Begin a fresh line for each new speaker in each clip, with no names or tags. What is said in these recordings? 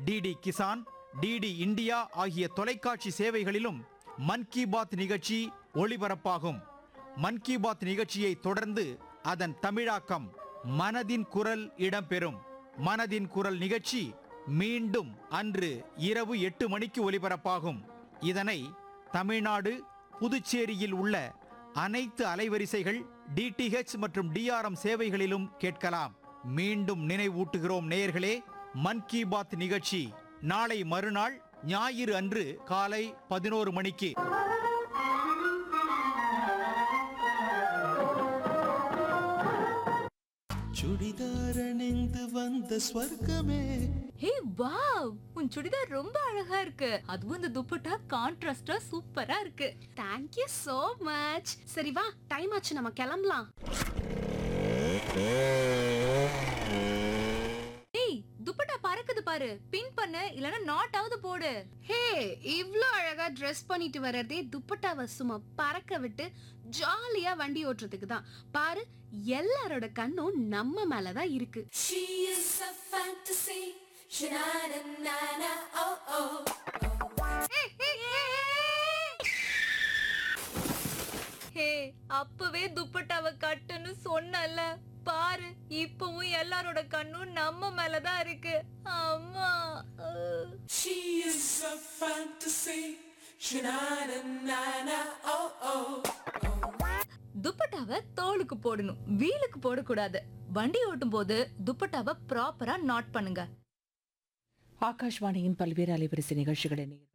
DD Kisan DD India ஆகிய தொலைக்காட்சி சேவைகளிலும் மன் கி பாத் நிகழ்ச்சி ஒளிபரப்பாகும் மன் கி பாத் நிகழ்ச்சியை தொடர்ந்து அதன் தமிழாக்கம் மனதின் குரல் இடம்பெறும் மனதின் குரல் நிகழ்ச்சி மீண்டும் அன்று இரவு எட்டு மணிக்கு ஒலிபரப்பாகும் இதனை தமிழ்நாடு புதுச்சேரியில் உள்ள அனைத்து அலைவரிசைகள் டிடிஹெச் மற்றும் டிஆர்எம் சேவைகளிலும் கேட்கலாம் மீண்டும் நினைவூட்டுகிறோம் நேயர்களே மன் கி பாத் நிகழ்ச்சி நாளை மறுநாள் ஞாயிறு அன்று காலை பதினோரு மணிக்கு
சுடிதார் அணிந்து வந்த ஸ்வர்க்கமே
ஹே வாவ் உன் சுடிதார் ரொம்ப அழகா இருக்கு அதுவும் இந்த துப்பட்டா கான்ட்ராஸ்டா சூப்பரா இருக்கு
தேங்க் யூ so மச் சரி வா டைம் ஆச்சு நம்ம கிளம்பலாம்
ஏய் துப்பட்டா பறக்குது பாரு பின் பண்ணு இல்லனா நாட் ஆவது போடு
ஹே இவ்ளோ அழகா Dress பண்ணிட்டு வர்றதே துப்பட்டாவை சும்மா பறக்க விட்டு ஜாலியா வண்டி ஓட்டுறதுக்கு தான் பாரு எல்லாரோட கண்ணும் நம்ம மேல தான் இருக்கு
She is a fantasy. Sha-na-na-na-na, oh oh.
ஹே அப்பவே துப்பட்டாவை கட்டுன்னு சொன்னல பாரு இப்பவும் எல்லாரோட கண்ணும் நம்ம மேலதான் இருக்கு அம்மா அஹ்.
She is a fantasy. Sha-na-na-na-na, oh oh.
துப்பட்டாவை தோலுக்கு போடணும் வீலுக்கு போடக்கூடாது வண்டி ஓட்டும் போது துப்பட்டாவை ப்ராப்பரா நாட் பண்ணுங்க
ஆகாஷ்வாணியின் பல்வேறு அலைவரிசை நிகழ்ச்சிகளை நீங்கள்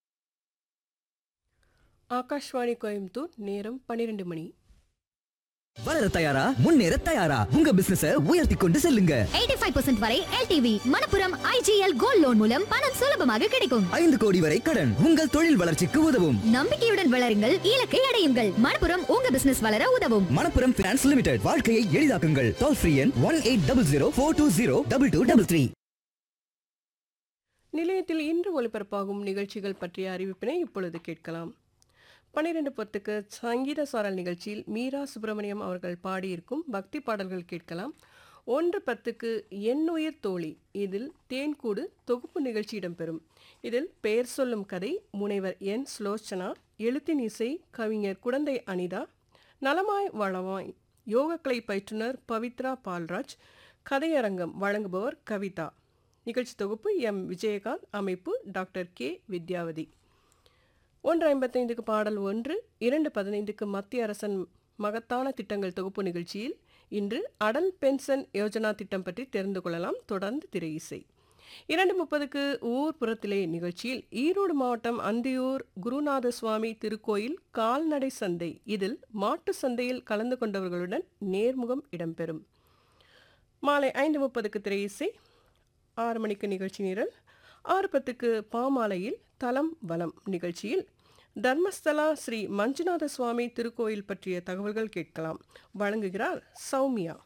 ஆகாஷ்வாணி கோயம்புத்தூர் நேரம் பன்னிரெண்டு மணி
வளர தயாரா முன்னேற தயாரா உங்க பிசினஸ உயர்த்தி கொண்டு செல்லுங்க
85% வரை LTV Manappuram IGL gold loan மூலம் பணம் சுலபமாக கிடைக்கும்
ஐந்து கோடி வரை கடன் உங்கள் தொழில் வளர்ச்சிக்கு உதவும்
நம்பிக்கையுடன் வளருங்கள் இலக்கை அடையுங்கள் மணப்புரம் உங்க பிசினஸ் வளர உதவும்
மணப்புரம் பினான்ஸ் லிமிடெட் வாழ்க்கையை எளிதாக்குங்கள் டோல் ஃப்ரீ எண் one eight double zero four two zero double two double three
நிலையத்தில் இன்று ஒலிபரப்பாகும் நிகழ்ச்சிகள் பற்றிய அறிவிப்பினை இப்பொழுது கேட்கலாம் பன்னிரெண்டு பத்துக்கு சங்கீத சாரல் நிகழ்ச்சியில் மீரா சுப்பிரமணியம் அவர்கள் பாடியிருக்கும் பக்தி பாடல்கள் கேட்கலாம் ஒன்று பத்துக்கு எண்ணுயிர் தோழி இதில் தேன்கூடு தொகுப்பு நிகழ்ச்சி இடம்பெறும் இதில் பெயர் சொல்லும் கதை முனைவர் என் ஸ்லோச்சனா எழுத்தின் இசை கவிஞர் குடந்தை அனிதா நலமாய் வளமாய் யோகக்கலை பயிற்றுனர் பவித்ரா பால்ராஜ் கதையரங்கம் வழங்குபவர் கவிதா நிகழ்ச்சி தொகுப்பு எம் விஜயகாந்த் அமைப்பு டாக்டர் கே வித்யாவதி ஒன்று ஐம்பத்தைந்துக்கு பாடல் ஒன்று இரண்டு பதினைந்துக்கு மத்திய அரசன் மகத்தான திட்டங்கள் தொகுப்பு நிகழ்ச்சியில் இன்று அடல் பென்ஷன் யோஜனா திட்டம் பற்றி தெரிந்து கொள்ளலாம் தொடர்ந்து திரை இசை இரண்டு முப்பதுக்கு ஊர் புறத்திலே நிகழ்ச்சியில் ஈரோடு மாவட்டம் அந்தியூர் குருநாத சுவாமி திருக்கோயில் கால்நடை சந்தை இதில் மாட்டு சந்தையில் கலந்து கொண்டவர்களுடன் நேர்முகம் இடம்பெறும் மாலை ஐந்து முப்பதுக்கு திரை இசை ஆறு மணிக்கு நிகழ்ச்சி நிரல் ஆறு பத்துக்கு பாமாலையில் தலம் வலம் நிகழ்ச்சியில் தர்மஸ்தலா ஸ்ரீ மஞ்சுநாத சுவாமி திருக்கோயில் பற்றிய தகவல்கள் கேட்கலாம் வழங்குகிறார் சௌமியா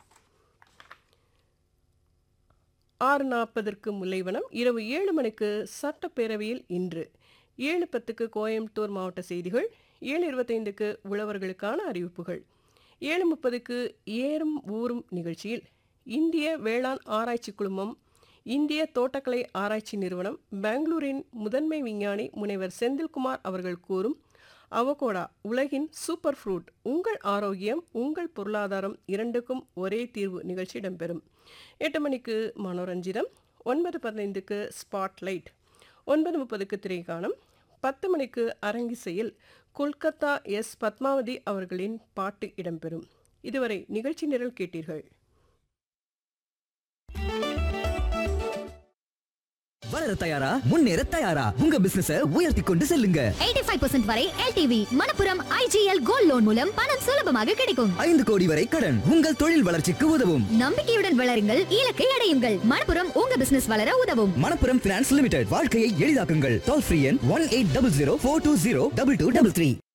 ஆறு நாற்பதற்கு முல்லைவனம் இரவு ஏழு மணிக்கு சட்டப்பேரவையில் இன்று ஏழு பத்துக்கு கோயம்புத்தூர் மாவட்ட செய்திகள் ஏழு இருபத்தைந்துக்கு உழவர்களுக்கான அறிவிப்புகள் ஏழு முப்பதுக்கு ஏறும் ஊரும் நிகழ்ச்சியில் இந்திய வேளாண் ஆராய்ச்சி குழுமம் இந்திய தோட்டக்கலை ஆராய்ச்சி நிறுவனம் பெங்களூரின் முதன்மை விஞ்ஞானி முனைவர் செந்தில்குமார் அவர்கள் கூறும் அவகோடா உலகின் சூப்பர் ஃப்ரூட் உங்கள் ஆரோக்கியம் உங்கள் பொருளாதாரம் இரண்டுக்கும் ஒரே தீர்வு நிகழ்ச்சி இடம்பெறும் எட்டு மணிக்கு மனோரஞ்சிதம் ஒன்பது பதினைந்துக்கு ஸ்பாட்லைட் ஒன்பது முப்பதுக்கு திரைக்காணம் பத்து மணிக்கு அரங்கிசையில் கொல்கத்தா எஸ் பத்மாவதி அவர்களின் பாட்டு இடம்பெறும் இதுவரை நிகழ்ச்சி நிரல் கேட்டீர்கள்
வளர தயாரா முன்னேற தயாரா உங்க பிசினஸ உயர்த்தி கொண்டு செல்லுங்க
85% வரை LTV Manappuram IGL gold loan மூலம் பணம் சுலபமாக கிடைக்கும்
ஐந்து கோடி வரை கடன் உங்கள் தொழில் வளர்ச்சிக்கு உதவும்
நம்பிக்கையுடன் வளருங்கள் இலக்கை அடையுங்கள் மணப்புரம் உங்க பிசினஸ் வளர உதவும்
மணப்புரம் பினான்ஸ் லிமிடெட் வாழ்க்கையை எளிதாக்குங்கள் டோல் ஃப்ரீ எண் one eight double zero four two zero double two double three